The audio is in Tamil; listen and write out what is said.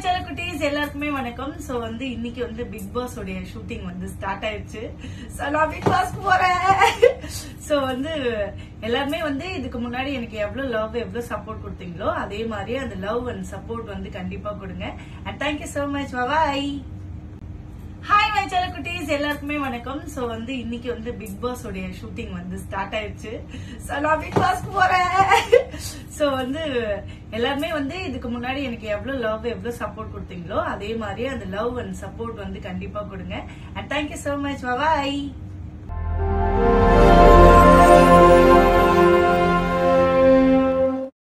செல்ல குட்டீஸ் எல்லாருக்குமே வணக்கம் சோ வந்து இன்னைக்கு வந்து பிக் பாஸ் உடைய ஷூட்டிங் வந்து ஸ்டார்ட் ஆயிடுச்சு சோ நான் பிக் பாஸ் போறேன் சோ வந்து எல்லாருமே வந்து இதுக்கு முன்னாடி எனக்கு எவ்வளவு லவ் எவ்வளவு சப்போர்ட் கொடுத்தீங்களோ அதே மாதிரி அந்த லவ் அண்ட் சப்போர்ட் வந்து கண்டிப்பா கொடுங்க and thank you so much bye hi my செல்ல குட்டீஸ் எல்லாருக்குமே வணக்கம் சோ வந்து இன்னைக்கு வந்து பிக் பாஸ் உடைய ஷூட்டிங் வந்து ஸ்டார்ட் ஆயிடுச்சு சோ நான் பிக் பாஸ் போறேன் சோ வந்து எல்லாருமே வந்து இதுக்கு முன்னாடி எனக்கு எவ்வளவு லவ் எவ்வளவு சப்போர்ட் கொடுத்தீங்களோ அதே மாதிரி அந்த லவ் அண்ட் சப்போர்ட் வந்து கண்டிப்பா கொடுங்க and thank you so much bye